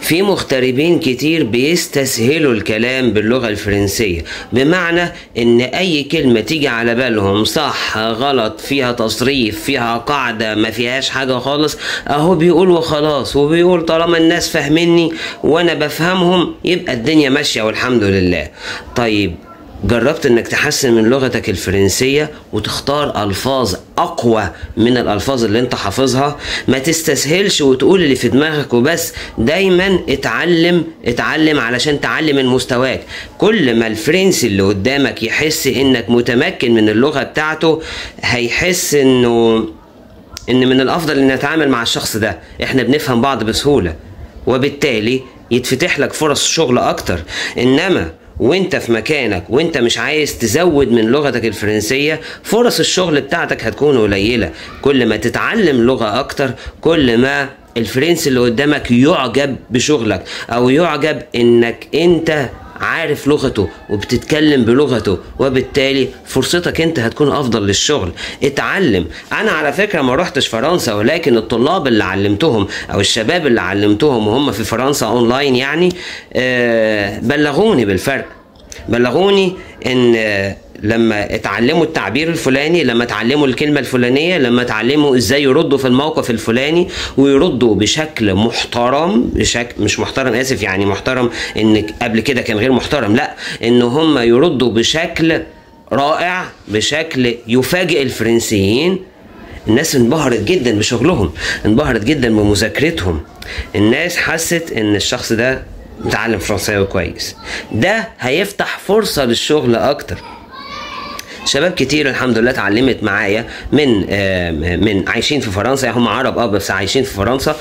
في مغتربين كتير بيستسهلوا الكلام باللغة الفرنسية بمعنى ان اي كلمة تيجي على بالهم صح غلط فيها تصريف فيها قاعدة ما فيهاش حاجة خالص اهو بيقول وخلاص وبيقول طالما الناس فاهميني وانا بفهمهم يبقى الدنيا ماشية والحمد لله طيب جربت انك تحسن من لغتك الفرنسية وتختار الفاظ اقوى من الالفاظ اللي انت حافظها ما تستسهلش وتقول اللي في دماغك وبس دايما اتعلم اتعلم علشان تعلم من مستواك كل ما الفرنسي اللي قدامك يحس انك متمكن من اللغة بتاعته هيحس انه ان من الافضل ان نتعامل مع الشخص ده احنا بنفهم بعض بسهولة وبالتالي يتفتح لك فرص شغل اكتر انما وانت في مكانك وانت مش عايز تزود من لغتك الفرنسية فرص الشغل بتاعتك هتكون قليلة كل ما تتعلم لغة اكتر كل ما الفرنسي اللي قدامك يعجب بشغلك او يعجب انك انت عارف لغته وبتتكلم بلغته وبالتالي فرصتك انت هتكون افضل للشغل اتعلم انا على فكره ما رحتش فرنسا ولكن الطلاب اللي علمتهم او الشباب اللي علمتهم وهم في فرنسا اونلاين يعني آه بلغوني بالفرق بلغوني ان آه لما اتعلموا التعبير الفلاني لما اتعلموا الكلمة الفلانية لما اتعلموا ازاي يردوا في الموقف الفلاني ويردوا بشكل محترم بشكل مش محترم اسف يعني محترم ان قبل كده كان غير محترم لا ان هم يردوا بشكل رائع بشكل يفاجئ الفرنسيين الناس انبهرت جدا بشغلهم انبهرت جدا بمذاكرتهم الناس حست ان الشخص ده متعلم فرنساوي كويس ده هيفتح فرصة للشغل اكتر شباب كتير الحمد لله اتعلمت معايا من آه من عايشين في فرنسا يعني هم عرب اه بس عايشين في فرنسا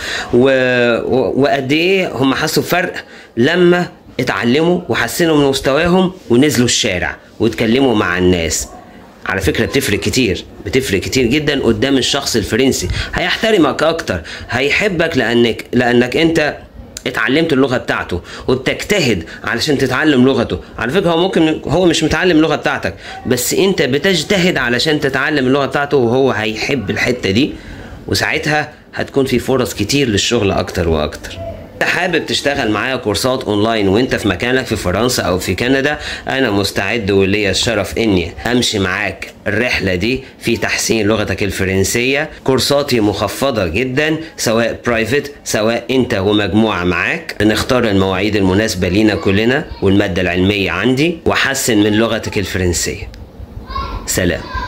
وقد ايه هم حسوا بفرق لما اتعلموا وحسنوا من مستواهم ونزلوا الشارع واتكلموا مع الناس على فكره بتفرق كتير بتفرق كتير جدا قدام الشخص الفرنسي هيحترمك اكتر هيحبك لانك لانك انت اتعلمت اللغه بتاعته وبتجتهد علشان تتعلم لغته على فكره هو ممكن هو مش متعلم اللغه بتاعتك بس انت بتجتهد علشان تتعلم اللغه بتاعته وهو هيحب الحته دي وساعتها هتكون في فرص كتير للشغل اكتر واكتر حابب تشتغل معايا كورسات اونلاين وانت في مكانك في فرنسا او في كندا انا مستعد وليا الشرف اني امشي معاك الرحلة دي في تحسين لغتك الفرنسية كورساتي مخفضة جدا سواء برايفت سواء انت ومجموعة معاك نختار المواعيد المناسبة لينا كلنا والمادة العلمية عندي وحسن من لغتك الفرنسية سلام